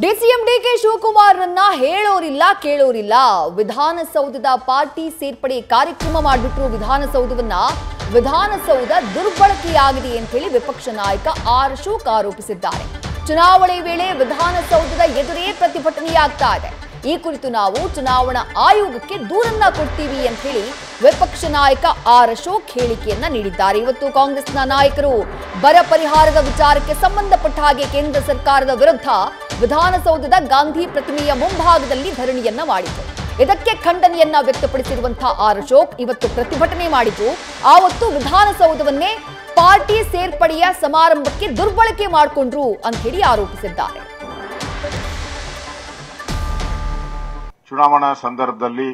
DCM DK ಶಿವಕುಮಾರ್ರನ್ನ ಹೇಳೋರಿಲ್ಲ ಕೇಳೋರಿಲ್ಲ ವಿಧಾನಸೌಧದ party ಸೇರ್ಪಡೆ ಕಾರ್ಯಕ್ರಮ ಮಾಡಿಬಿಟ್ರು ವಿಧಾನಸೌಧವನ್ನ ವಿಧಾನಸೌಧ ದುರ್ಬಳಕೆಯಾಗಿದೆ ಅಂತ ಹೇಳಿ ವಿಪಕ್ಷ ನಾಯಕ ಆರ್ ಅಶೋಕ್ ಆರೋಪಿಸಿದ್ದಾರೆ ಚುನಾವಣೆ ವೇಳೆ ವಿಧಾನಸೌಧದ ಎದುರೇ ಪ್ರತಿಭಟನೆಯಾಗ್ತಾ ಇದೆ ಈ ಕುರಿತು ನಾವು ಚುನಾವಣಾ ಆಯೋಗಕ್ಕೆ ದೂರನ್ನ ಕೊಡ್ತೀವಿ ಅಂತ ಹೇಳಿ ವಿಪಕ್ಷ ನಾಯಕ ಆರ್ ಅಶೋಕ್ ಹೇಳಿಕೆಯನ್ನ ನೀಡಿದ್ದಾರೆ ಇವತ್ತು ಕಾಂಗ್ರೆಸ್ನ ನಾಯಕರು ಬರ ಪರಿಹಾರದ ವಿಚಾರಕ್ಕೆ ಸಂಬಂಧಪಟ್ಟ ಹಾಗೆ ಕೇಂದ್ರ ಸರ್ಕಾರದ ವಿರುದ್ಧ ವಿಧಾನಸೌಧದ ಗಾಂಧಿ ಪ್ರತಿಮೆಯ ಮುಂಭಾಗದಲ್ಲಿ ಧರಣಿಯನ್ನ ಮಾಡಿದ್ರು ಇದಕ್ಕೆ ಖಂಡನೆಯನ್ನ ವ್ಯಕ್ತಪಡಿಸಿರುವಂತಹ ಆರ್ ಅಶೋಕ್ ಇವತ್ತು ಪ್ರತಿಭಟನೆ ಮಾಡಿದ್ರು ಆವತ್ತು ವಿಧಾನಸೌಧವನ್ನೇ ಪಾರ್ಟಿ ಸೇರ್ಪಡೆಯ ಸಮಾರಂಭಕ್ಕೆ ದುರ್ಬಳಕೆ ಮಾಡಿಕೊಂಡ್ರು ಅಂತ ಹೇಳಿ ಆರೋಪಿಸಿದ್ದಾರೆ ಚುನಾವಣಾ ಸಂದರ್ಭದಲ್ಲಿ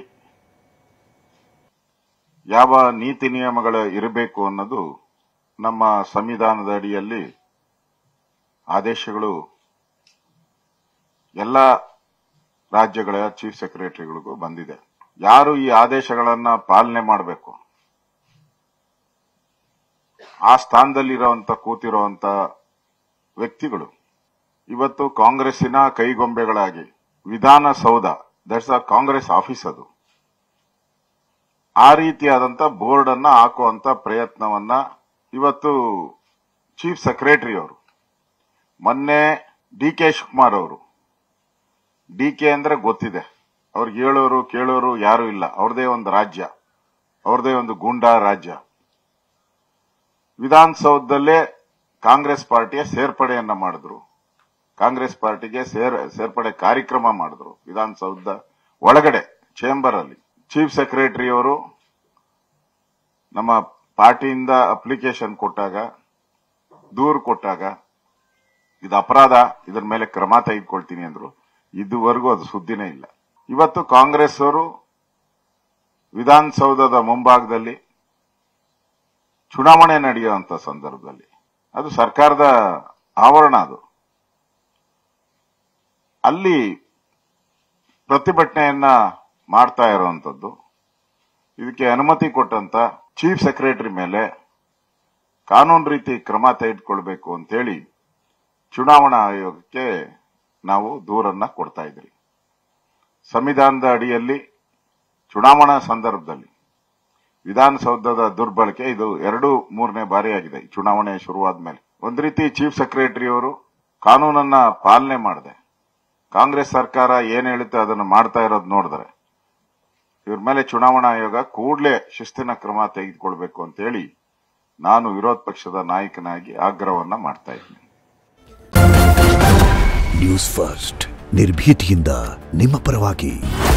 ಯಾವ ನೀತಿ ನಿಯಮಗಳು ಇರಬೇಕು ಅನ್ನೋದು ನಮ್ಮ ಸಂವಿಧಾನದ ಅಡಿಯಲ್ಲಿ ಆದೇಶಗಳು ಎಲ್ಲ ರಾಜ್ಯಗಳ ಚೀಫ್ ಸೆಕ್ರೆಟರಿಗಳಿಗೂ ಬಂದಿದೆ ಯಾರು ಈ ಆದೇಶಗಳನ್ನ ಪಾಲನೆ ಮಾಡಬೇಕು ಆ ಸ್ಥಾನದಲ್ಲಿರುವಂತ ಕೂತಿರುವಂತ ವ್ಯಕ್ತಿಗಳು ಇವತ್ತು ಕಾಂಗ್ರೆಸ್ಸಿನ ಕೈಗೊಂಬೆಗಳಾಗಿ Vidhana Soudha that's uh Congress office ಅದು ಆ ರೀತಿಯಾದಂತ ಬೋರ್ಡ್ ಅನ್ನ ಹಾಕುವಂತ ಪ್ರಯತ್ನವನ್ನ ಇವತ್ತು ಚೀಫ್ ಸೆಕ್ರೆಟರಿ ಅವರು ಮೊನ್ನೆ ಡಿ ಕೆ ಶಿವಕುಮಾರ್ ಅವರು ಡಿ ಕೆ ಅಂದ್ರೆ ಗೊತ್ತಿದೆ ಅವ್ರಿಗೆ ಹೇಳೋರು ಕೇಳೋರು ಯಾರು ಇಲ್ಲ ಅವ್ರದೇ ಒಂದು ರಾಜ್ಯ ಅವ್ರದೇ ಒಂದು ಗೂಂಡಾ ರಾಜ್ಯ ವಿಧಾನಸೌಧದಲ್ಲೇ ಕಾಂಗ್ರೆಸ್ ಪಾರ್ಟಿಯ ಸೇರ್ಪಡೆಯನ್ನ ಮಾಡಿದ್ರು ಕಾಂಗ್ರೆಸ್ ಪಾರ್ಟಿಗೆ ಸೇರ್ ಸೇರ್ಪಡೆ ಕಾರ್ಯಕ್ರಮ ಮಾಡಿದ್ರು ವಿಧಾನಸೌಧ ಒಳಗಡೆ ಚೇಂಬರ್ ಅಲ್ಲಿ ಚೀಫ್ ಸೆಕ್ರೆಟರಿ ಅವರು ನಮ್ಮ ಪಾರ್ಟಿಯಿಂದ ಅಪ್ಲಿಕೇಶನ್ ಕೊಟ್ಟಾಗ ದೂರು ಕೊಟ್ಟಾಗ ಇದು ಅಪರಾಧ ಇದರ ಮೇಲೆ ಕ್ರಮ ತೆಗೆದುಕೊಳ್ತೀನಿ ಅಂದ್ರು ಇದುವರೆಗೂ ಅದು ಸುದ್ದಿನೇ ಇಲ್ಲ ಇವತ್ತು ಕಾಂಗ್ರೆಸ್ ಅವರು ವಿಧಾನಸೌಧದ ಮುಂಭಾಗದಲ್ಲಿ ಚುನಾವಣೆ ನಡೆಯುವಂತ ಸಂದರ್ಭದಲ್ಲಿ ಅದು ಸರ್ಕಾರದ ಆವರಣ ಅದು ಅಲ್ಲಿ ಪ್ರತಿಭಟನೆಯನ್ನ ಮಾಡ್ತಾ ಇರುವಂತದ್ದು ಇದಕ್ಕೆ ಅನುಮತಿ ಕೊಟ್ಟಂತ ಚೀಫ್ ಸೆಕ್ರೆಟರಿ ಮೇಲೆ ಕಾನೂನು ರೀತಿ ಕ್ರಮ ತೆಗೆದುಕೊಳ್ಬೇಕು ಅಂತೇಳಿ ಚುನಾವಣಾ ಆಯೋಗಕ್ಕೆ ನಾವು ದೂರನ್ನ ಕೊಡ್ತಾ ಇದ್ರಿ ಸಂವಿಧಾನದ ಅಡಿಯಲ್ಲಿ ಚುನಾವಣಾ ಸಂದರ್ಭದಲ್ಲಿ ವಿಧಾನಸೌಧದ ದುರ್ಬಳಕೆ ಇದು ಎರಡು ಮೂರನೇ ಬಾರಿ ಆಗಿದೆ ಈ ಚುನಾವಣೆ ಶುರುವಾದ ಮೇಲೆ ಒಂದ್ ರೀತಿ ಚೀಫ್ ಸೆಕ್ರೆಟರಿ ಅವರು ಕಾನೂನನ್ನ ಪಾಲನೆ ಮಾಡದೆ ಕಾಂಗ್ರೆಸ್ ಸರ್ಕಾರ ಏನ್ ಹೇಳುತ್ತೆ ಅದನ್ನು ಮಾಡ್ತಾ ಇರೋದು ನೋಡಿದ್ರೆ ಇವ್ರ ಮೇಲೆ ಚುನಾವಣಾ ಆಯೋಗ ಕೂಡಲೇ ಶಿಸ್ತಿನ ಕ್ರಮ ತೆಗೆದುಕೊಳ್ಬೇಕು ಅಂತ ಹೇಳಿ ನಾನು ವಿರೋಧ ಪಕ್ಷದ ನಾಯಕನಾಗಿ ಆಗ್ರಹವನ್ನ ಮಾಡ್ತಾ ಇದ್ದೀನಿ ನ್ಯೂಸ್ ಫಸ್ಟ್ ನಿರ್ಭೀತಿಯಿಂದ ನಿಮ್ಮ ಪರವಾಗಿ